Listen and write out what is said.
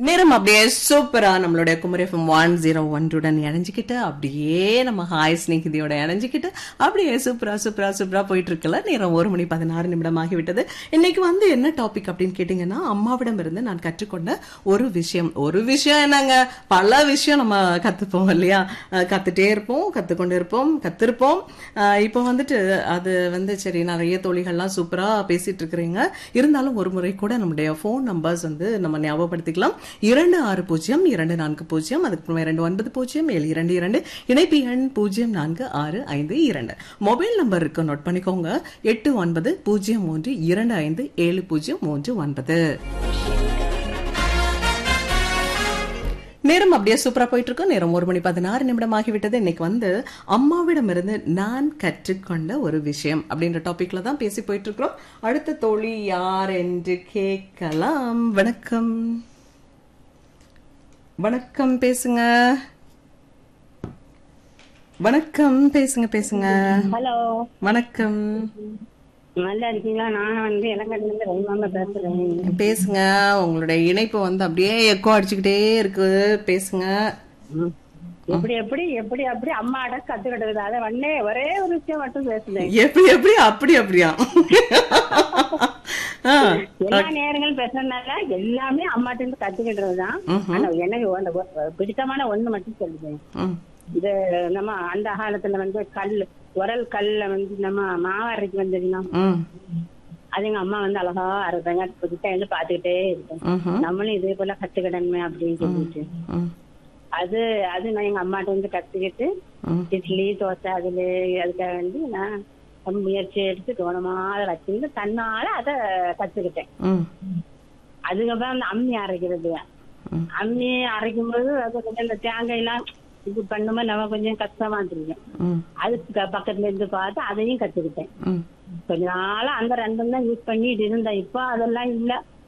நேரம் அப்படியே சூப்பரா நம்மளுடைய குமரி எஃப்எம் ஒன் ஜீரோ ஒன்றுடன் இணைஞ்சுக்கிட்டு அப்படியே நம்ம ஹாய் ஸ்நேகிதியோட இணைஞ்சுக்கிட்டு அப்படியே சூப்பரா சூப்பரா சூப்பரா போயிட்டு இருக்குல்ல நேரம் ஒரு மணி பதினாறு நிமிடம் ஆகிவிட்டது இன்னைக்கு வந்து என்ன டாபிக் அப்படின்னு கேட்டீங்கன்னா அம்மாவிடம் இருந்து நான் கற்றுக்கொண்ட ஒரு விஷயம் ஒரு விஷயம் என்னங்க பல விஷயம் நம்ம கத்துப்போம் இல்லையா அஹ் கத்துட்டே இருப்போம் கத்துக்கொண்டு இருப்போம் கத்திருப்போம் அஹ் இப்போ வந்துட்டு அது வந்து சரி நிறைய தோழிகள்லாம் சூப்பரா பேசிட்டு இருக்கிறீங்க இருந்தாலும் ஒரு முறை கூட நம்முடைய ஃபோன் நம்பர்ஸ் வந்து நம்ம ஞாபகப்படுத்திக்கலாம் இரண்டு ஆறு பூஜ்ஜியம் இரண்டு நான்கு பூஜ்ஜியம் அதுக்கு இரண்டு ஒன்பது பூஜ்ஜியம் ஏழு இரண்டு இரண்டு இணைப்பு எண் பூஜ்ஜியம் நான்கு ஆறு ஐந்து இரண்டு மொபைல் நம்பர் இருக்கு நோட் பண்ணிக்கோங்க எட்டு ஒன்பது பூஜ்ஜியம் மூன்று இரண்டு ஐந்து ஏழு பூஜ்ஜியம் மூன்று ஒன்பது நேரம் அப்படியே சூப்பரா போயிட்டு இருக்கு நேரம் ஒரு மணி பதினாறு நிமிடம் ஆகிவிட்டது இன்னைக்கு வந்து அம்மாவிடமிருந்து நான் கற்றுக்கொண்ட ஒரு விஷயம் அப்படின்ற டாபிக்ல தான் பேசி போயிட்டு இருக்கிறோம் அடுத்த தோழி யார் என்று கேட்கலாம் வணக்கம் வணக்கம் பேசுங்க வணக்கம் பேசுங்க பேசுங்க ஹலோ வணக்கம் நல்லா இருக்கீங்களா நான் வந்து இலங்கையில இருந்து ரவிமாமா பேசுறேன் பேசுங்க உங்களுடைய இணைப்பு வந்து அப்படியே எக்கோ அடிச்சுக்கிட்டே இருக்கு பேசுங்க ம். எப்படி எப்படி எப்படி அப்படி அம்மாட கத்துக்கிட்டது அதை வண்ணே ஒரே ஒரு விஷயம் மட்டும் பேசுறேன் எப்படி எப்படி அப்படி அப்படியா ஆ, எல்லா நேரங்களும் பேசுறதுனால எல்லாமே அம்மாட்ட இருந்து கத்துக்கிட்டது தான் ம்ஹும். ஆனா எனக்கு அந்த ஒ- பிடித்தமான ஒண்ணு மட்டும் சொல்லுவேன் ம், இது நம்ம அந்த காலத்துல வந்து கல் உரல் கல்ல வந்து நம்ம மாவரைக்கு வந்ததுன்னா ம், அது எங்க அம்மா வந்து அழகா அரைதாங்க புதுசா இருந்து பாத்துக்கிட்டே இருக்கேன் ம்ஹும், நம்மளும் இதே போல கத்துக்கிடணுமே அப்படின்னு சொல்லிட்டு ம், அது அது நான் எங்க அம்மாட்ட வந்து கத்துக்கிட்டு ம், இட்லி தோசை அதுல அதுக்காக வந்து நான் ரொம்ப முயற்சி எடுத்து கவனமா அதை வச்சிருந்து தன்னால அதை கத்துக்கிட்டேன் ம், அதுக்கப்புறம் அந்த அம்மி அரைக்கிறது ம். அம்மி அரைக்கும் போது அது கொஞ்சம் இந்த தேங்காய் எல்லாம் இது பண்ணும்போது நம்ம கொஞ்சம் கஷ்டமா இருந்துருக்கேன் ம், அதுக்கு க- பக்கத்துல இருந்து பார்த்து அதையும் கத்துக்கிட்டேன் ம், கொஞ்ச நாளா அந்த ரெண்டும் தான் யூஸ் பண்ணிட்டு இருந்தேன் இப்போ அதெல்லாம் இல்ல